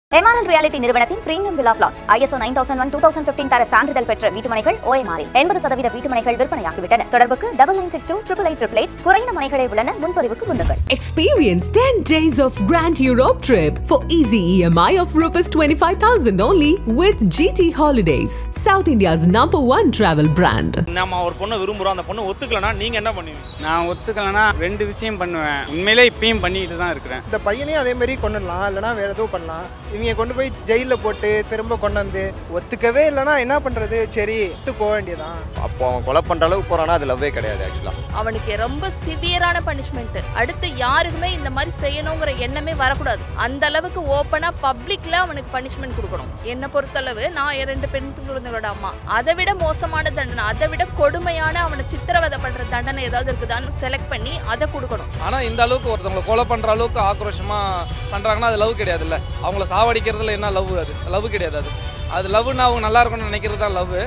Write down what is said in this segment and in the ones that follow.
MRL reality நிறுவனத்தின் premium விழா flats ISO nine thousand one two thousand fifteen தர சான்றிதழ் பெற்ற வீட்டுமனைகள் ஓஎம்ஆரில் எண்பது சதவீத வீட்டுமனைகள் விற்பனையாகிவிட்டன தொடர்புக்கு double nine six two triple eight triple eight குறைந்த மனைகளே உள்ளன முன்பதிவுக்கு முன்னுங்கள் Experience 10 days of Grand Europe trip for easy EMI of Rs 25,000 only with GT Holidays, South India's number one travel brand. நம்ம ஒரு பொண்ணை விரும்புகிறோம் அந்த பொண்ணு ஒத்துக்கலனா நீங்கள் என்ன பண்ணுவீங்க நான் ஒத்துக்கலைன்னா ரெண்டு விஷயம் பண்ணுவேன் உண்மையிலே இப்பயும் பண்ணிட்டு தான் இருக்கிறேன் இந்த பையனையும் அதே மாதிரி கொண்டுடலாம் இல்லைனா வேற எதுவும் பண்ணலாம் இவங்க கொண்டு போய் ஜெயிலில் போட்டு திரும்ப கொண்டு வந்து ஒத்துக்கவே இல்லைனா என்ன பண்ணுறது சரி விட்டு போக வேண்டியதான் அப்போ அவன் கொலை பண்ணுற அளவுக்கு போகிறான்னா அது லவ்வே கிடையாது ஆக்சுவலாக அவனுக்கு ரொம்ப சிவியரான பனிஷ்மெண்ட் அடுத்து யாருக்குமே இந்த மாதிரி செய்யணுங்கிற எண்ணமே வரக்கூடாது அந்த அளவுக்கு ஓப்பனா பப்ளிக்ல அவனுக்கு பனிஷ்மெண்ட் கொடுக்கணும் என்னை பொறுத்தளவு நான் என் ரெண்டு பெண் குழந்தைகளோட அம்மா அதை விட மோசமான தண்டனை அதை விட கொடுமையான அவனை சித்திரவதை பண்ற தண்டனை ஏதாவது இருக்குதான்னு செலக்ட் பண்ணி அதை கொடுக்கணும் ஆனால் இந்த அளவுக்கு ஒருத்தவங்களை கொலை பண்ணுற அளவுக்கு ஆக்ரோஷமாக பண்ணுறாங்கன்னா அது லவ் கிடையாதுல்ல அவங்கள சாவடிக்கிறதுல என்ன லவ் அது லவ் கிடையாது அது அது லவ்னு அவங்க நல்லா இருக்கணும்னு நினைக்கிறது தான் லவ்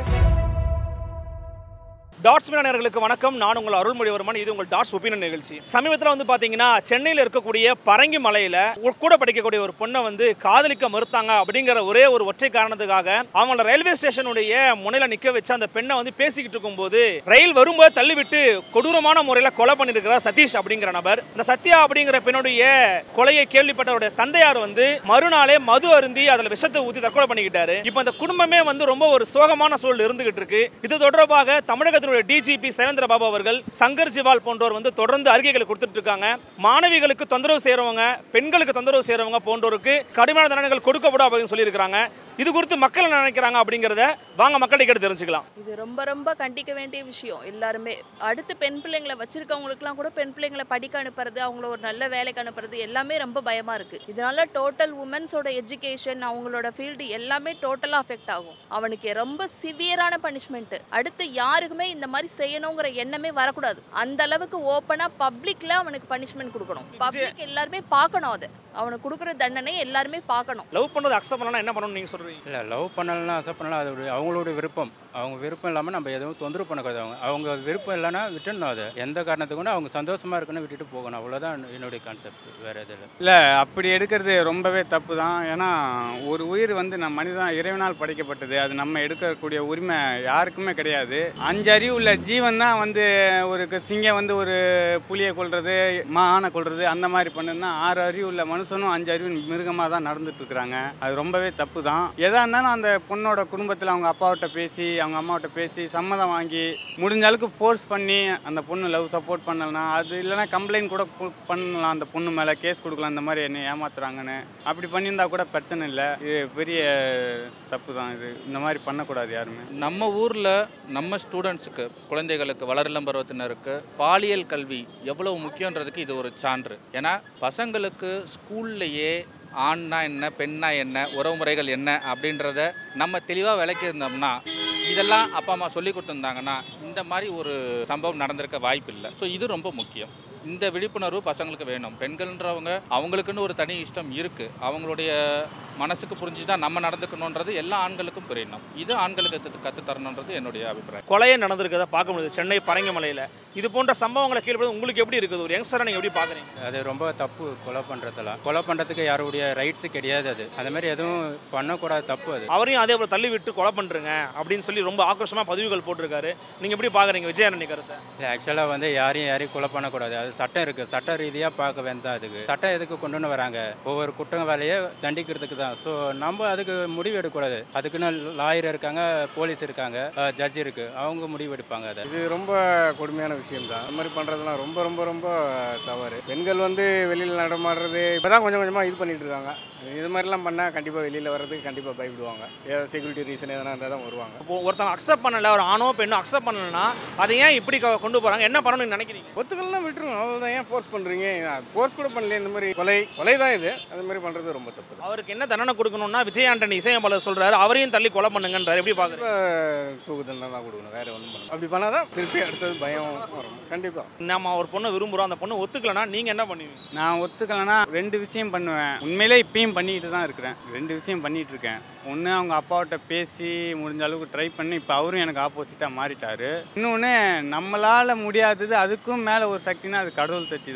டாட்ஸ் நேயர்களுக்கு வணக்கம் நான் உங்கள் அருள்மொழிவர்மன் இது உங்கள் டாட்ஸ் ஒப்பீனியன் நிகழ்ச்சி சமீபத்தில் வந்து பார்த்தீங்கன்னா சென்னையில் இருக்கக்கூடிய பரங்கி மலையில் கூட படிக்கக்கூடிய ஒரு பொண்ணை வந்து காதலிக்க மறுத்தாங்க அப்படிங்கிற ஒரே ஒரு ஒற்றை காரணத்துக்காக அவங்கள ரயில்வே ஸ்டேஷனுடைய முனையில நிற்க வச்சு அந்த பெண்ணை வந்து பேசிக்கிட்டு இருக்கும்போது ரயில் வரும்போது தள்ளிவிட்டு கொடூரமான முறையில் கொலை பண்ணியிருக்கிறார் சதீஷ் அப்படிங்கிற நபர் இந்த சத்யா அப்படிங்கிற பெண்ணுடைய கொலையை கேள்விப்பட்டவருடைய தந்தையார் வந்து மறுநாளே மது அருந்தி அதில் விஷத்தை ஊற்றி தற்கொலை பண்ணிக்கிட்டாரு இப்போ இந்த குடும்பமே வந்து ரொம்ப ஒரு சோகமான சூழல் இருந்துகிட்டு இருக்கு இது தொடர்பாக தமிழகத்தினுடைய டிஜிபி சைலேந்திர பாபு அவர்கள் சங்கர் ஜிவால் போன்றோர் வந்து தொடர்ந்து அறிக்கைகளை கொடுத்துட்டு இருக்காங்க மாணவிகளுக்கு தொந்தரவு செய்றவங்க பெண்களுக்கு தொந்தரவு செய்றவங்க போன்றோருக்கு கடுமையான தண்டனைகள் கொடுக்கப்படும் அப்படின்னு சொல்லியிருக்காங்க இது குறித்து மக்கள் என்ன நினைக்கிறாங்க அப்படிங்கிறத வாங்க மக்கள்கிட்ட கேட்டு தெரிஞ்சுக்கலாம் இது ரொம்ப ரொம்ப கண்டிக்க வேண்டிய விஷயம் எல்லாருமே அடுத்து பெண் பிள்ளைங்களை வச்சிருக்கவங்களுக்குலாம் கூட பெண் பிள்ளைங்களை படிக்க அனுப்புறது அவங்கள ஒரு நல்ல வேலைக்கு அனுப்புறது எல்லாமே ரொம்ப பயமா இருக்கு இதனால டோட்டல் உமன்ஸோட எஜுகேஷன் அவங்களோட ஃபீல்டு எல்லாமே டோட்டலாக அஃபெக்ட் ஆகும் அவனுக்கு ரொம்ப சிவியரான பனிஷ்மெண்ட் அடுத்து யாருக்குமே இந்த மாதிரி செய்யணுங்கிற எண்ணமே வரக்கூடாது அந்த அளவுக்கு ஓப்பனா பப்ளிக்ல அவனுக்கு பனிஷ்மெண்ட் கொடுக்கணும் பப்ளிக் எல்லாருமே பார்க்கணும் அதை அவனுக்கு கொடுக்குற தண்டனை எல்லாருமே பார்க்கணும் லவ் பண்ணுறது அக்செப்ட் பண்ணலாம் என்ன பண்ணணும்னு நீங்க சொல்றீங்க இல்லை லவ் பண்ணலாம் அக்செப்ட் பண்ணலாம் அது ஒரு- அவங்களோட விருப்பம் அவங்க விருப்பம் இல்லாமல் நம்ம எதுவும் தொந்தரவு பண்ணக்கூடாது அவங்க அவங்க விருப்பம் இல்லைன்னா விட்டுடணும் அது எந்த காரணத்துக்கு கொண்டு அவங்க சந்தோஷமாக இருக்குன்னு விட்டுட்டு போகணும் அவ்வளோதான் என்னுடைய கான்செப்ட் வேறு எதுவும் இல்லை இல்லை அப்படி எடுக்கிறது ரொம்பவே தப்பு தான் ஏன்னா ஒரு உயிர் வந்து நம்ம மனிதன் இறைவனால் படைக்கப்பட்டது அது நம்ம எடுக்கக்கூடிய உரிமை யாருக்குமே கிடையாது அஞ்சு அறிவு உள்ள ஜீவன் தான் வந்து ஒரு க- சிங்கம் வந்து ஒரு புலியை கொல்றது மானை கொல்றது அந்த மாதிரி பண்ணுன்னா ஆறு அறிவு உள்ள மனுஷனும் அஞ்சு அறிவு மிருகமாக தான் நடந்துட்டு இருக்கிறாங்க அது ரொம்பவே தப்பு தான் எதா இருந்தாலும் அந்த பொண்ணோட குடும்பத்தில் அவங்க அப்பாவிட்ட பேசி அவங்க அம்மாவிட்ட பேசி சம்மதம் வாங்கி முடிஞ்ச அளவுக்கு ஃபோர்ஸ் பண்ணி அந்த பொண்ணு லவ் சப்போர்ட் பண்ணலாம் அது இல்லைன்னா கம்ப்ளைண்ட் கூட கு- பண்ணலாம் அந்த பொண்ணு மேலே கேஸ் கொடுக்கலாம் இந்த மாதிரி என்னை ஏமாத்துறாங்கன்னு அப்படி பண்ணியிருந்தா கூட பிரச்சனை இல்லை இது பெரிய தப்பு தான் இது இந்த மாதிரி பண்ணக்கூடாது யாருமே நம்ம ஊரில் நம்ம ஸ்டூடெண்ட்ஸுக்கு குழந்தைகளுக்கு வளரிளம் பருவத்தினருக்கு பாலியல் கல்வி எவ்வளவு முக்கியன்றதுக்கு இது ஒரு சான்று ஏன்னா பசங்களுக்கு ஸ்கூல்லையே ஆண்னா என்ன பெண்ணா என்ன உறவுமுறைகள் என்ன அப்படின்றத நம்ம தெளிவாக விளக்கியிருந்தோம்னா இதெல்லாம் அப்பா அம்மா சொல்லி கொடுத்துருந்தாங்கன்னா இந்த மாதிரி ஒரு சம்பவம் நடந்திருக்க வாய்ப்பு இல்லை ஸோ இது ரொம்ப முக்கியம் இந்த விழிப்புணர்வு பசங்களுக்கு வேணும் பெண்கள்ன்றவங்க அவங்களுக்குன்னு ஒரு தனி இஷ்டம் இருக்குது அவங்களுடைய மனசுக்கு புரிஞ்சு தான் நம்ம நடந்துக்கணுன்றது எல்லா ஆண்களுக்கும் புரியணும் இது ஆண்களுக்கு கற்று கற்று தரணுன்றது என்னுடைய அபிப்பிராயம் கொலையே நடந்திருக்கிறத பார்க்க முடியுது சென்னை பரங்கி மலையில் இது போன்ற சம்பவங்களை கேள்வி உங்களுக்கு எப்படி இருக்குது ஒரு யங்ஸ்டரை நீங்கள் எப்படி பார்க்குறீங்க அது ரொம்ப தப்பு கொலை பண்ணுறதுலாம் கொலை பண்ணுறதுக்கு யாருடைய ரைட்ஸு கிடையாது அது அந்த மாதிரி எதுவும் பண்ணக்கூடாது தப்பு அது அவரையும் அதே போல் தள்ளி விட்டு கொலை பண்ணுறங்க அப்படின்னு சொல்லி ரொம்ப ஆக்ரோஷமாக பதிவுகள் போட்டிருக்காரு நீங்கள் எப்படி பார்க்குறீங்க விஜயானி கருத்தை ஆக்சுவலாக வந்து யாரையும் யாரையும் கொலை பண்ணக்கூடாது அது சட்டம் இருக்குது சட்ட ரீதியாக பார்க்க வேண்டாம் அதுக்கு சட்டம் எதுக்கு கொண்டு வந்து வராங்க ஒவ்வொரு குற்றம் வேலையை தண்டிக்கிறதுக்கு தான் ஸோ நம்ம அதுக்கு முடிவு எடுக்கக்கூடாது அதுக்குன்னு லாயர் இருக்காங்க போலீஸ் இருக்காங்க ஜட்ஜ் இருக்கு அவங்க முடிவு எடுப்பாங்க அதை இது ரொம்ப கொடுமையான விஷயம் தான் இந்த மாதிரி பண்ணுறதுலாம் ரொம்ப ரொம்ப ரொம்ப தவறு பெண்கள் வந்து வெளியில் நடமாடுறது இப்போ தான் கொஞ்சம் கொஞ்சமாக இது பண்ணிட்டு இருக்காங்க இது மாதிரிலாம் பண்ணால் கண்டிப்பாக வெளியில் வர்றதுக்கு கண்டிப்பாக பயப்படுவாங்க ஏதாவது செக்யூரிட்டி ரீசன் எதனா இருந்தால் தான் வருவாங்க இப்போ ஒருத்தவங்க அக்செப்ட் பண்ணல ஒரு ஆணோ பெண்ணோ அக்செப்ட் பண்ணலன்னா அதை ஏன் இப்படி க- கொண்டு போகிறாங்க என்ன பண்ணணும்னு நினைக்கிறீங்க ஒத்துக்கலாம் விட்டுருங்க அவ்வளோதான் ஏன் ஃபோர்ஸ் பண்ணுறீங்க ஃபோர்ஸ் கூட பண்ணல இந்த மாதிரி கொலை கொலை தான் இது அது மாதிரி பண்ணுறது ரொம்ப தப்பு தான் அவருக்கு என்ன தண்டனை கொடுக்கணும்னா விஜய் ஆண்டனி இசையமைப்பாளர் சொல்றாரு அவரையும் தள்ளி கொலை பண்ணுங்கன்றாரு எப்படி பார்க்குறீங்க தூக்கு தண்டனை தான் கொடுக்கணும் வேறு ஒன்றும் பண்ணணும் அப்படி பண்ணால் தான் திருப்பி அடுத்தது பயம் வரும் கண்டிப்பாக நம்ம ஒரு பொண்ணை விரும்புகிறோம் அந்த பொண்ணு ஒத்துக்கலனா நீங்கள் என்ன பண்ணுவீங்க நான் ஒத்துக்கலைன்னா ரெண்டு விஷயம் பண்ணுவேன் உண்மையிலே இப்பயும் பண்ணிட்டு தான் இருக்கிறேன் ரெண்டு விஷயம் பண்ணிட்டு இருக்கேன் ஒன்று அவங்க அப்பாவிட்ட பேசி முடிஞ்ச அளவுக்கு ட்ரை பண்ணி இப்போ அவரும் எனக்கு ஆப்போசிட்டாக மாறிட்டாரு இன்னொன்று நம்மளால் முடியாதது அதுக்கும் மேலே ஒரு சக்தினா அது கடவுள் சக்தி தான்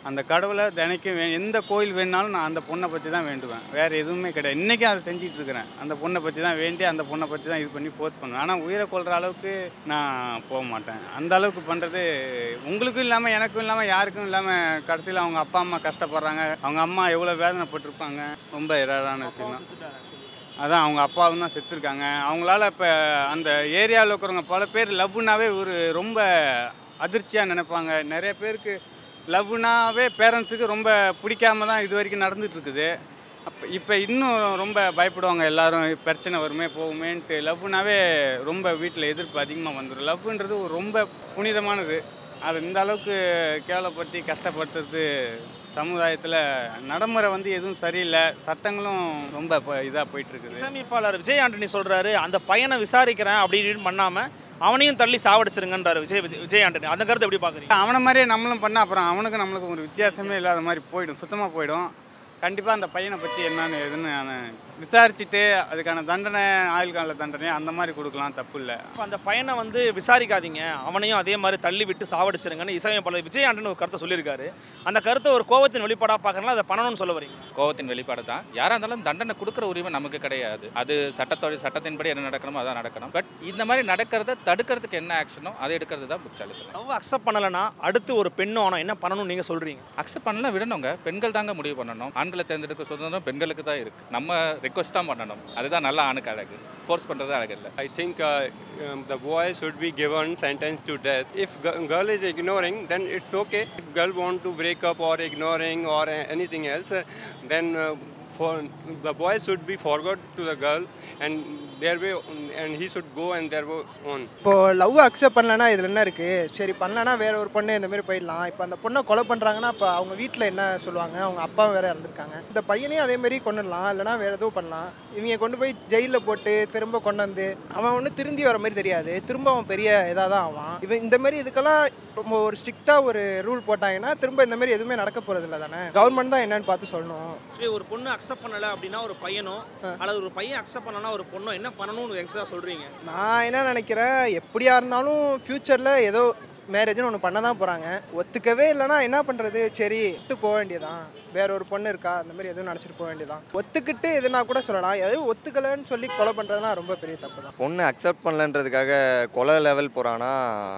அந்த கடவுளை தினைக்கும் வே எந்த கோயில் வேணுனாலும் நான் அந்த பொண்ணை பற்றி தான் வேண்டுவேன் வேறு எதுவுமே கிடையாது இன்றைக்கும் அதை செஞ்சுட்டு இருக்கிறேன் அந்த பொண்ணை பற்றி தான் வேண்டி அந்த பொண்ணை பற்றி தான் இது பண்ணி போஸ்ட் பண்ணுவேன் ஆனால் உயிரை கொள்கிற அளவுக்கு நான் போக மாட்டேன் அந்த அளவுக்கு பண்ணுறது உங்களுக்கும் இல்லாமல் எனக்கும் இல்லாமல் யாருக்கும் இல்லாமல் கடைசியில் அவங்க அப்பா அம்மா கஷ்டப்படுறாங்க அவங்க அம்மா எவ்வளோ வேதனைப்பட்டிருப்பாங்க ரொம்ப இரான விஷயம் தான் அதான் அவங்க அப்பாவும் தான் செத்துருக்காங்க அவங்களால இப்போ அந்த ஏரியாவில் இருக்கிறவங்க பல பேர் லவ்னாவே ஒரு ரொம்ப அதிர்ச்சியாக நினைப்பாங்க நிறைய பேருக்கு லவ்னாவே பேரண்ட்ஸுக்கு ரொம்ப பிடிக்காம தான் இது வரைக்கும் நடந்துட்டு இருக்குது அப்போ இப்போ இன்னும் ரொம்ப பயப்படுவாங்க எல்லாரும் பிரச்சனை வருமே போகுமேன்ட்டு லவ்னாவே ரொம்ப வீட்டில் எதிர்ப்பு அதிகமாக வந்துடும் லவ்ன்றது ஒரு ரொம்ப புனிதமானது அது இந்த அளவுக்கு கேவலப்படுத்தி கஷ்டப்படுத்துறது சமுதாயத்தில் நடைமுறை வந்து எதுவும் சரியில்லை சட்டங்களும் ரொம்ப இப்போ இதாக போயிட்டுருக்குது இசையமைப்பாளர் விஜய் ஆண்டனி சொல்றாரு அந்த பையனை விசாரிக்கிறேன் அப்படின்னு பண்ணாம அவனையும் தள்ளி சாவடிச்சிருங்கன்றாரு விஜய் விஜய் விஜய் ஆண்டனி அந்த கருத்தை எப்படி பாக்குறீங்க அவனை மாதிரியே நம்மளும் பண்ணால் அப்புறம் அவனுக்கு நம்மளுக்கு ஒரு வித்தியாசமே இல்லாத மாதிரி போயிடும் சுத்தமாக போயிடும் கண்டிப்பாக அந்த பையனை பற்றி என்னன்னு எதுன்னு நான் விசாரிச்சுட்டு அதுக்கான தண்டனை ஆயுள் கால தண்டனை அந்த மாதிரி கொடுக்கலாம் தப்பு இல்லை அப்ப அந்த பையனை வந்து விசாரிக்காதீங்க அவனையும் அதே மாதிரி தள்ளி விட்டு சாவடிச்சிருங்கன்னு இசையமைப்பாளர் விஜய் ஆண்டனி ஒரு கருத்தை சொல்லியிருக்காரு அந்த கருத்தை ஒரு கோவத்தின் வெளிப்பாடா பார்க்கறனால அதை பண்ணணும்னு சொல்ல வரீங்க கோவத்தின் வெளிப்பாடு தான் யாராக இருந்தாலும் தண்டனை கொடுக்குற உரிமை நமக்கு கிடையாது அது சட்டத்தோட சட்டத்தின்படி என்ன நடக்கணுமோ அதான் நடக்கணும் பட் இந்த மாதிரி நடக்கிறத தடுக்கிறதுக்கு என்ன ஆக்ஷனோ அதை எடுக்கிறது தான் புத்திசாலித்தனம் லவ் அக்செப்ட் பண்ணலைன்னா அடுத்து ஒரு பெண்ணோ ஆனோ என்ன பண்ணணும்னு நீங்க சொல்றீங்க அக்செப்ட் பண்ணலாம் விடணுங்க பெண்கள் தாங்க முடிவு பண்ணணும் ஆண்களை தேர்ந்தெடுக்க சுதந்திரம் பெண்களுக்கு தான் இருக்குது நம்ம ரெக்வஸ்ட் தான் பண்ணணும் அதுதான் நல்ல ஆணுக்கு அழகு ஃபோர்ஸ் பண்ணுறது அழகு இல்லை I think uh, um, the boy should be given sentence to death. If g- girl is ignoring, then it's okay. If girl want to break up or ignoring or a- anything else, uh, then uh, for the boy should be forgot to the girl and their way and he should go and their way on. இப்போ love accept பண்ணலனா இதில் என்ன இருக்குது சரி பண்ணலனா வேற ஒரு பொண்ணு இந்த மாதிரி போயிடலாம் இப்போ அந்த பொண்ணை கொலை பண்ணுறாங்கன்னா இப்போ அவங்க வீட்டில் என்ன சொல்லுவாங்க அவங்க அப்பா வேற இறந்துருக்காங்க இந்த பையனையும் அதே மாதிரி கொண்டுடலாம் இல்லைனா வேற எதுவும் பண்ணலாம் இவங்க கொண்டு போய் ஜெயிலில் போட்டு திரும்ப கொண்டு வந்து அவன் ஒன்றும் திருந்தி வர மாதிரி தெரியாது திரும்ப அவன் பெரிய இதாக தான் ஆவான் இவன் இந்த மாதிரி இதுக்கெல்லாம் ரொம்ப ஒரு ஸ்ட்ரிக்டாக ஒரு ரூல் போட்டாங்கன்னா திரும்ப இந்த மாதிரி எதுவுமே நடக்க போகிறது இல்லை தானே கவர்மெண்ட் தான் என்னன்னு பார்த்து சொல்லணும் சரி ஒரு பொண்ணு அக்செப்ட் பண்ணல அப்படின்னா ஒரு பையனோ அல்லது ஒரு பையன் அக்செப்ட் பண்ணனா ஒரு பொண்ணோ என்ன பண்ணணும்னு எக்ஸ்ட்ரா சொல்றீங்க நான் என்ன நினைக்கிறேன் எப்படியா இருந்தாலும் ஃப்யூச்சரில் ஏதோ மேரேஜ்னு ஒன்று பண்ண தான் போகிறாங்க ஒத்துக்கவே இல்லைன்னா என்ன பண்ணுறது சரி விட்டு போக வேண்டியதான் வேற ஒரு பொண்ணு இருக்கா அந்த மாதிரி எதுவும் நினச்சிட்டு போக வேண்டியதான் ஒத்துக்கிட்டு எதுனா கூட சொல்லலாம் எதுவும் ஒத்துக்கலைன்னு சொல்லி கொலை பண்ணுறதுலாம் ரொம்ப பெரிய தப்பு தான் பொண்ணு அக்செப்ட் பண்ணலன்றதுக்காக கொலை லெவல் போகிறான்னா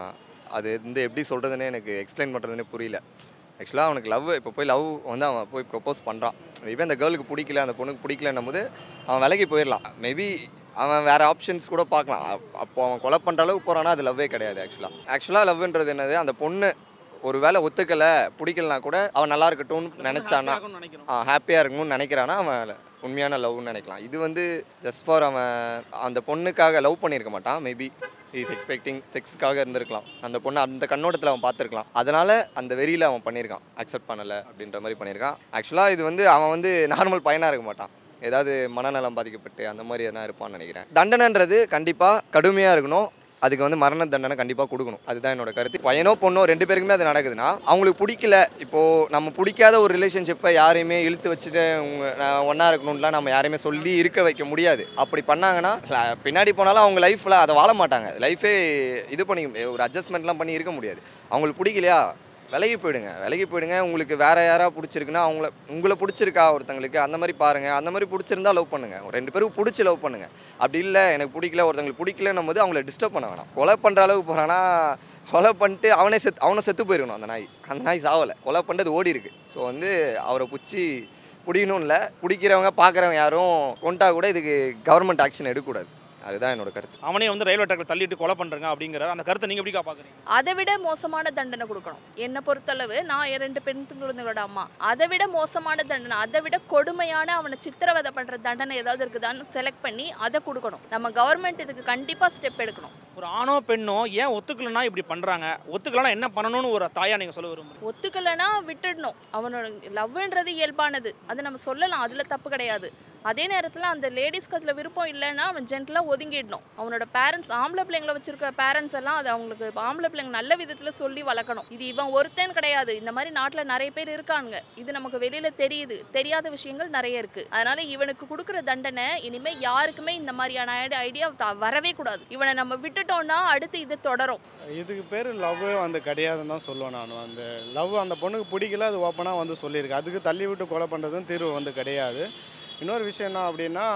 அது வந்து எப்படி சொல்கிறதுனே எனக்கு எக்ஸ்பிளைன் பண்ணுறதுனே புரியல ஆக்சுவலாக அவனுக்கு லவ் இப்போ போய் லவ் வந்து அவன் போய் ப்ரொப்போஸ் பண்ணுறான் மேபி அந்த கேர்ளுக்கு பிடிக்கல அந்த பொண்ணுக்கு பிடிக்கலன்னும் போது அவன் விலகி போயிடலாம் மேபி அவன் வேறு ஆப்ஷன்ஸ் கூட பார்க்கலாம் அப்- அப்போ அவன் கொலை பண்ணுற அளவுக்கு போகிறான்னா அது லவ்வே கிடையாது ஆக்சுவலாக ஆக்சுவலாக லவ்ன்றது என்னது அந்த பொண்ணு ஒரு வேளை ஒத்துக்கலை பிடிக்கலனா கூட அவன் நல்லா இருக்கட்டும்னு நினச்சானா நினைக்கிறோம் ஹாப்பியாக இருக்கணும்னு நினைக்கிறானா அவன் உண்மையான லவ்னு நினைக்கலாம் இது வந்து ஜஸ்ட் ஃபார் அவன் அந்த பொண்ணுக்காக லவ் பண்ணியிருக்க மாட்டான் மேபி இஸ் எக்ஸ்பெக்டிங் செக்ஸ்க்காக இருந்திருக்கலாம் அந்த பொண்ணை அந்த கண்ணோட்டத்தில் அவன் பார்த்துருக்கலாம் அதனால் அந்த வெறியில் அவன் பண்ணியிருக்கான் அக்செப்ட் பண்ணலை அப்படின்ற மாதிரி பண்ணியிருக்கான் ஆக்சுவலாக இது வந்து அவன் வந்து நார்மல் பையனாக இருக்க மாட்டான் ஏதாவது மனநலம் பாதிக்கப்பட்டு அந்த மாதிரி எதனா இருப்பான்னு நினைக்கிறேன் தண்டனைன்றது கண்டிப்பாக கடுமையாக இருக்கணும் அதுக்கு வந்து மரண தண்டனை கண்டிப்பாக கொடுக்கணும் அதுதான் என்னோட கருத்து பையனோ பொண்ணோ ரெண்டு பேருக்குமே அது நடக்குதுன்னா அவங்களுக்கு பிடிக்கல இப்போது நம்ம பிடிக்காத ஒரு ரிலேஷன்ஷிப்பை யாரையுமே இழுத்து வச்சுட்டு உங்க நான் ஒன்றா இருக்கணும்லாம் நம்ம யாரையுமே சொல்லி இருக்க வைக்க முடியாது அப்படி பண்ணாங்கன்னா ல- பின்னாடி போனாலும் அவங்க லைஃப்பில் அதை வாழ மாட்டாங்க லைஃபே இது பண்ணி ஒரு அட்ஜஸ்ட்மெண்ட்லாம் பண்ணி இருக்க முடியாது அவங்களுக்கு பிடிக்கலையா விலகி போயிடுங்க விலகி போயிடுங்க உங்களுக்கு வேற யாரா பிடிச்சிருக்குன்னா அவங்கள உங்களை பிடிச்சிருக்கா ஒருத்தங்களுக்கு அந்த மாதிரி பாருங்க அந்த மாதிரி பிடிச்சிருந்தா லவ் பண்ணுங்க ஒரு ரெண்டு பேரும் பிடிச்சி லவ் பண்ணுங்க அப்படி இல்லை எனக்கு பிடிக்கல ஒருத்தங்களுக்கு பிடிக்கலன்னும் போது அவங்கள டிஸ்டர்ப் பண்ண வேணாம் கொலை பண்ணுற அளவுக்கு போகிறான்னா கொலை பண்ணிட்டு அவனே செத்து அவனை செத்து போயிருக்கணும் அந்த நாய் அந்த நாய் சாவலை கொலை பண்ணிட்டு ஓடி இருக்கு ஸோ வந்து அவரை பிடிச்சி பிடிக்கணும் இல்லை பிடிக்கிறவங்க பார்க்குறவங்க யாரும் கொண்டா கூட இதுக்கு கவர்மெண்ட் ஆக்ஷன் எடுக்கக்கூடாது அதுதான் என்னோட கருத்து அவனே வந்து ரயில்வே ட்ராக்ல தள்ளிட்டு கொலை பண்றாங்க அப்படிங்கிற அந்த கருத்தை நீங்க எப்படிக்கா பாக்குறீங்க அதை விட மோசமான தண்டனை கொடுக்கணும் என்னை பொறுத்தளவு நான் என் ரெண்டு பெண் குழந்தைகளோட அம்மா அதை விட மோசமான தண்டனை அதை விட கொடுமையான அவனை சித்திரவதை பண்ற தண்டனை ஏதாவது இருக்குதான்னு செலக்ட் பண்ணி அதை கொடுக்கணும் நம்ம கவர்மெண்ட் இதுக்கு கண்டிப்பா ஸ்டெப் எடுக்கணும் ஒரு ஆணோ பெண்ணோ ஏன் ஒத்துக்கலனா இப்படி பண்றாங்க ஒத்துக்கலனா என்ன பண்ணணும்னு ஒரு தாயா நீங்க சொல்ல விரும்புறீங்க ஒத்துக்கலைன்னா விட்டுடணும் அவனோட லவ்ன்றது இயல்பானது அதை நம்ம சொல்லலாம் அதில் தப்பு கிடையாது அதே நேரத்தில் அந்த லேடிஸ்க்கு அதில் விருப்பம் இல்லைன்னா அவன் ஜென்டலாக ஒதுங்கிடணும் அவனோட பேரண்ட்ஸ் ஆம்பளை பிள்ளைங்களை வச்சிருக்க பேரண்ட்ஸ் எல்லாம் அது அவங்களுக்கு ஆம்பளை பிள்ளைங்க நல்ல விதத்தில் சொல்லி வளர்க்கணும் இது இவன் ஒருத்தன் கிடையாது இந்த மாதிரி நாட்டில் நிறைய பேர் இருக்காங்க இது நமக்கு வெளியில் தெரியுது தெரியாத விஷயங்கள் நிறைய இருக்குது அதனால இவனுக்கு கொடுக்குற தண்டனை இனிமேல் யாருக்குமே இந்த மாதிரியான ஐடியா வரவே கூடாது இவனை நம்ம விட்டுட்டோம்னா அடுத்து இது தொடரும் இதுக்கு பேர் லவ் வந்து கிடையாதுன்னு தான் சொல்லுவேன் நான் அந்த லவ் அந்த பொண்ணுக்கு பிடிக்கல அது ஓப்பனாக வந்து சொல்லியிருக்கு அதுக்கு தள்ளி விட்டு கொலை பண்ணுறதும் தீர்வு வந்து கிடையாது இன்னொரு விஷயம் என்ன அப்படின்னா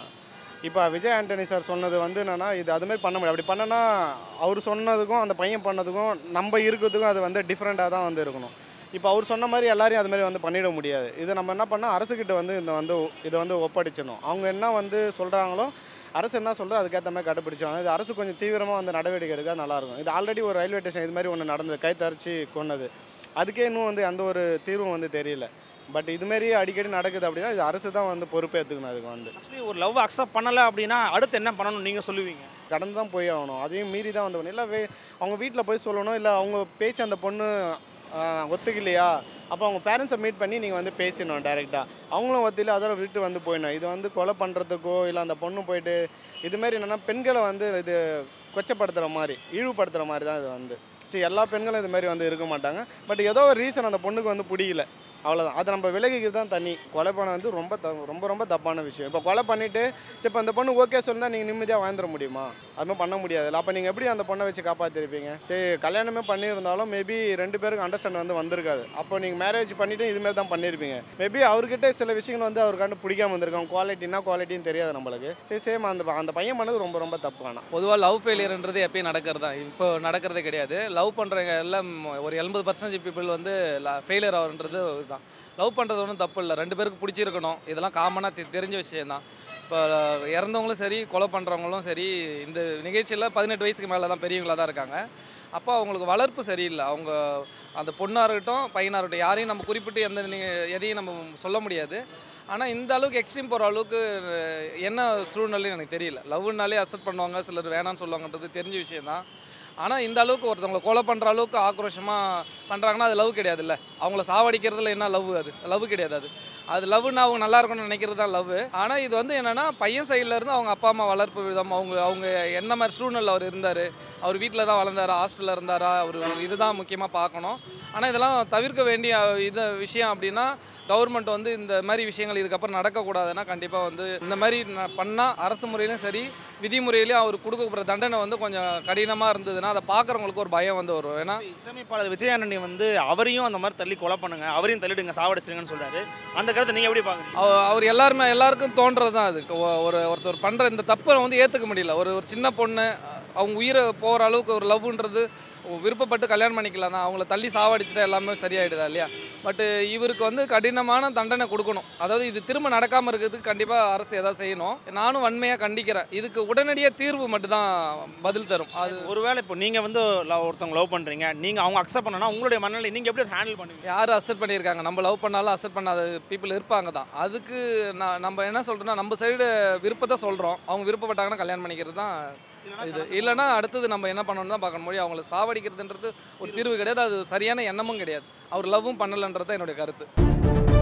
இப்போ விஜய் ஆண்டனி சார் சொன்னது வந்து என்னென்னா இது அதுமாரி பண்ண முடியாது அப்படி பண்ணனா அவர் சொன்னதுக்கும் அந்த பையன் பண்ணதுக்கும் நம்ம இருக்கிறதுக்கும் அது வந்து டிஃப்ரெண்ட்டாக தான் வந்து இருக்கணும் இப்போ அவர் சொன்ன மாதிரி எல்லாரையும் அது மாதிரி வந்து பண்ணிட முடியாது இது நம்ம என்ன பண்ணால் அரசுக்கிட்ட வந்து இந்த வந்து இதை வந்து ஒப்படைச்சிடணும் அவங்க என்ன வந்து சொல்கிறாங்களோ அரசு என்ன சொல்றதோ அதுக்கேற்ற மாதிரி கடைப்பிடிச்சாங்க இது அரசு கொஞ்சம் தீவிரமாக வந்து நடவடிக்கை எடுக்க நல்லாயிருக்கும் இது ஆல்ரெடி ஒரு ரயில்வே ஸ்டேஷன் இது மாதிரி ஒன்று நடந்தது கை தரிச்சு கொன்னது அதுக்கே இன்னும் வந்து எந்த ஒரு தீர்வும் வந்து தெரியல பட் இதுமாரி அடிக்கடி நடக்குது அப்படின்னா இது அரசு தான் வந்து பொறுப்பேற்றுக்கணும் அதுக்கு வந்து ஆக்சுவலி ஒரு லவ் அக்செப்ட் பண்ணலை அப்படின்னா அடுத்து என்ன பண்ணணும் நீங்கள் சொல்லுவீங்க கடந்து தான் போய் ஆகணும் அதையும் மீறி தான் வந்து பண்ணணும் இல்லை வே அவங்க வீட்டில் போய் சொல்லணும் இல்லை அவங்க பேச்சு அந்த பொண்ணு ஆஹ், ஒத்துக்கலையா அப்போ அவங்க பேரண்ட்ஸை மீட் பண்ணி நீங்கள் வந்து பேசணும் டைரெக்டாக அவங்களும் ஒத்தில அதோட விட்டு வந்து போயிடணும் இது வந்து கொலை பண்ணுறதுக்கோ இல்லை அந்த பொண்ணு போயிட்டு இதுமாரி என்னென்னா பெண்களை வந்து இது கொச்சப்படுத்துகிற மாதிரி இழிவுபடுத்துகிற மாதிரி தான் இது வந்து சரி எல்லா பெண்களும் இது மாதிரி வந்து இருக்க மாட்டாங்க பட் ஏதோ ஒரு ரீசன் அந்த பொண்ணுக்கு வந்து பிடிக்கல அவ்வளோதான் அதை நம்ம விலகிக்கிறது தான் தனி கொலை பண்ண வந்து ரொம்ப த ரொம்ப ரொம்ப தப்பான விஷயம் இப்போ கொலை பண்ணிவிட்டு சரி இப்போ அந்த பொண்ணு ஓகே சொன்னா நீங்கள் நிம்மதியாக வாழ்ந்துட முடியுமா அதுமாதிரி பண்ண முடியாது அப்போ நீங்கள் எப்படி அந்த பொண்ணை வச்சு காப்பாற்றிருப்பீங்க சரி கல்யாணமே பண்ணியிருந்தாலும் மேபி ரெண்டு பேருக்கு அண்டர்ஸ்டாண்ட் வந்து வந்திருக்காது அப்போ நீங்கள் மேரேஜ் பண்ணிவிட்டு இதுமாரி தான் பண்ணியிருப்பீங்க மேபி அவர்கிட்ட சில விஷயங்கள் வந்து அவருக்காண்டு பிடிக்காம வந்திருக்காங்க குவாலிட்டினா குவாலிட்டின்னு தெரியாது நம்மளுக்கு சரி சேம் அந்த அந்த பையன் பண்ணது ரொம்ப ரொம்ப தப்பு ஆனால் பொதுவாக லவ் ஃபெயிலியர்ன்றது எப்பயும் நடக்கிறது தான் இப்போ நடக்கிறதே கிடையாது லவ் பண்ணுறவங்க எல்லாம் ஒரு எண்பது பர்சன்டேஜ் பீப்புள் வந்து ஃபெயிலியர் ஆகுன்றது இதுதான் லவ் பண்ணுறது ஒன்றும் தப்பு இல்லை ரெண்டு பேருக்கு பிடிச்சிருக்கணும் இதெல்லாம் காமனாக தெரிஞ்ச விஷயம்தான் இப்போ இறந்தவங்களும் சரி கொலை பண்ணுறவங்களும் சரி இந்த நிகழ்ச்சியில் பதினெட்டு வயசுக்கு மேலே தான் பெரியவங்களாக தான் இருக்காங்க அப்போ அவங்களுக்கு வளர்ப்பு சரியில்லை அவங்க அந்த பொண்ணாக இருக்கட்டும் பையனாக இருக்கட்டும் யாரையும் நம்ம குறிப்பிட்டு எந்த நீ- எதையும் நம்ம சொல்ல முடியாது ஆனால் இந்த அளவுக்கு எக்ஸ்ட்ரீம் போகிற அளவுக்கு அஹ், என்ன சூழ்நிலையும் எனக்கு தெரியல லவ்னாலே அக்செப்ட் பண்ணுவாங்க சிலர் வேணாம்னு சொல்லுவாங்கன்றது தெரிஞ்ச விஷயம்தான் ஆனால் இந்த அளவுக்கு ஒருத்தவங்களை கொலை பண்ணுற அளவுக்கு ஆக்ரோஷமாக பண்ணுறாங்கன்னா அது லவ் கிடையாதுல்ல அவங்கள சாவடிக்கிறதுல என்ன லவ் அது லவ் கிடையாது அது அது லவ்னா அவங்க நல்லா இருக்கணும்னு நினைக்கிறது தான் லவ் ஆனால் இது வந்து என்னென்னா பையன் சைடில் இருந்து அவங்க அப்பா அம்மா வளர்ப்பு விதம் அவங்க அவங்க என்ன மாதிரி சூழ்நிலை அவர் இருந்தார் அவர் வீட்டில் தான் வளர்ந்தாரா ஹாஸ்டலில் இருந்தாரா அவர் இதுதான் முக்கியமாக பார்க்கணும் ஆனால் இதெல்லாம் தவிர்க்க வேண்டிய இது விஷயம் அப்படின்னா கவர்மெண்ட் வந்து இந்த மாதிரி விஷயங்கள் இதுக்கப்புறம் நடக்கக்கூடாதுன்னா கண்டிப்பாக வந்து இந்த மாதிரி பண்ணால் அரசு முறையிலும் சரி விதிமுறையிலையும் அவர் கொடுக்கப்படுற தண்டனை வந்து கொஞ்சம் கடினமாக இருந்ததுன்னா அதை பார்க்குறவங்களுக்கு ஒரு பயம் வந்து வரும் ஏன்னா இசையமைப்பாளர் விஜய் ஆண்டனி வந்து அவரையும் அந்த மாதிரி தள்ளி கொலை பண்ணுங்க அவரையும் தள்ளிடுங்க சாவடிச்சிருங்கன்னு சொல்றாரு அந்த கருத்தை நீங்க எப்படி பாக்குறீங்க அவ- அவர் எல்லாருமே எல்லாருக்கும் தோன்றது தான் அது ஒ- ஒரு ஒருத்தர் பண்ணுற இந்த தப்பை வந்து ஏற்றுக்க முடியல ஒரு ஒரு சின்ன பொண்ணு அவங்க உயிரை போகிற அளவுக்கு ஒரு லவ்ன்றது விருப்பப்பட்டு கல்யாணம் பண்ணிக்கலாம் தான் அவங்கள தள்ளி சாவடிச்சுட்டா எல்லாமே சரியாயிடுதா இல்லையா பட்டு இவருக்கு வந்து கடினமான தண்டனை கொடுக்கணும் அதாவது இது திரும்ப நடக்காமல் இருக்கிறதுக்கு கண்டிப்பாக அரசு ஏதாவது செய்யணும் நானும் வன்மையாக கண்டிக்கிறேன் இதுக்கு உடனடியாக தீர்வு மட்டும்தான் பதில் தரும் அது ஒருவேளை இப்போ நீங்க வந்து love- ஒருத்தவங்க லவ் பண்றீங்க நீங்க அவங்க அக்செப்ட் பண்ணனா உங்களுடைய மனநிலை நீங்க எப்படி ஹேண்டில் பண்ணுவீங்க யார் அசெப்ட் பண்ணியிருக்காங்க நம்ம லவ் பண்ணாலும் அசெப்ட் பண்ணாத பீப்புள் இருப்பாங்க தான் அதுக்கு நான் நம்ம என்ன சொல்கிறோன்னா நம்ம சைடு விருப்பத்தை சொல்கிறோம் அவங்க விருப்பப்பட்டாங்கன்னா கல்யாணம் பண்ணிக்கிறது தான் இது இல்லைன்னா அடுத்தது நம்ம என்ன பண்ணணும்னு தான் பார்க்கணும் மொழி அவங்கள சாவடிக்கிறதுன்றது ஒரு தீர்வு கிடையாது அது சரியான எண்ணமும் கிடையாது அவர் லவ்வும் பண்ணலைன்றது தான் என்னுடைய கருத்து